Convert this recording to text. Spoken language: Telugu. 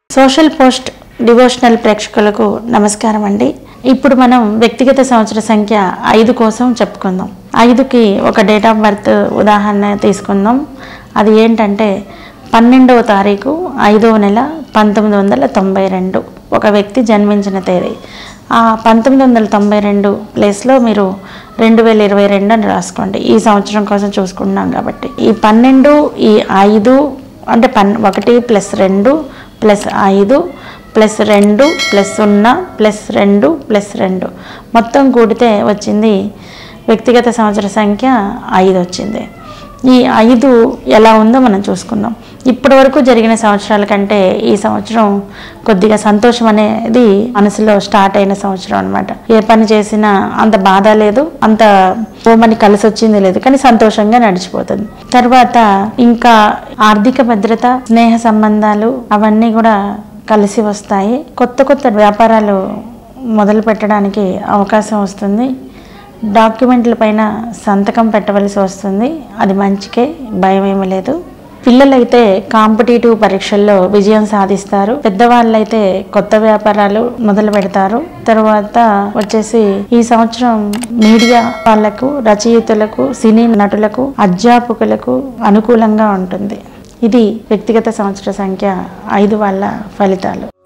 సోషల్ పోస్ట్ డివోషనల్ ప్రేక్షకులకు నమస్కారం అండి ఇప్పుడు మనం వ్యక్తిగత సంవత్సర సంఖ్య ఐదు కోసం చెప్పుకుందాం ఐదుకి ఒక డేట్ ఆఫ్ బర్త్ ఉదాహరణ తీసుకుందాం అది ఏంటంటే పన్నెండవ తారీఖు ఐదవ నెల పంతొమ్మిది వందల తొంభై రెండు ఒక వ్యక్తి జన్మించిన తేదీ ఆ పంతొమ్మిది వందల తొంభై రెండు ప్లేస్లో మీరు రెండు వేల ఇరవై రెండు అని రాసుకోండి ఈ సంవత్సరం కోసం చూసుకుంటున్నాం కాబట్టి ఈ పన్నెండు ఈ ఐదు అంటే పన్ ఒకటి ప్లస్ రెండు ప్లస్ ఐదు ప్లస్ రెండు ప్లస్ సున్నా ప్లస్ రెండు ప్లస్ రెండు మొత్తం కూడితే వచ్చింది వ్యక్తిగత సంవత్సర సంఖ్య ఐదు వచ్చింది ఈ ఐదు ఎలా ఉందో మనం చూసుకుందాం ఇప్పటి వరకు జరిగిన సంవత్సరాల కంటే ఈ సంవత్సరం కొద్దిగా సంతోషం అనేది మనసులో స్టార్ట్ అయిన సంవత్సరం అనమాట ఏ పని చేసినా అంత బాధ లేదు అంత ఓమని కలిసి వచ్చింది లేదు కానీ సంతోషంగా నడిచిపోతుంది తర్వాత ఇంకా ఆర్థిక భద్రత స్నేహ సంబంధాలు అవన్నీ కూడా కలిసి వస్తాయి కొత్త కొత్త వ్యాపారాలు మొదలు పెట్టడానికి అవకాశం వస్తుంది డాక్యుమెంట్ల పైన సంతకం పెట్టవలసి వస్తుంది అది మంచికే భయం ఏమీ లేదు పిల్లలైతే కాంపిటేటివ్ పరీక్షల్లో విజయం సాధిస్తారు పెద్దవాళ్ళైతే కొత్త వ్యాపారాలు మొదలు పెడతారు తర్వాత వచ్చేసి ఈ సంవత్సరం మీడియా వాళ్లకు రచయితలకు సినీ నటులకు అధ్యాపకులకు అనుకూలంగా ఉంటుంది ఇది వ్యక్తిగత సంవత్సర సంఖ్య ఐదు వాళ్ళ ఫలితాలు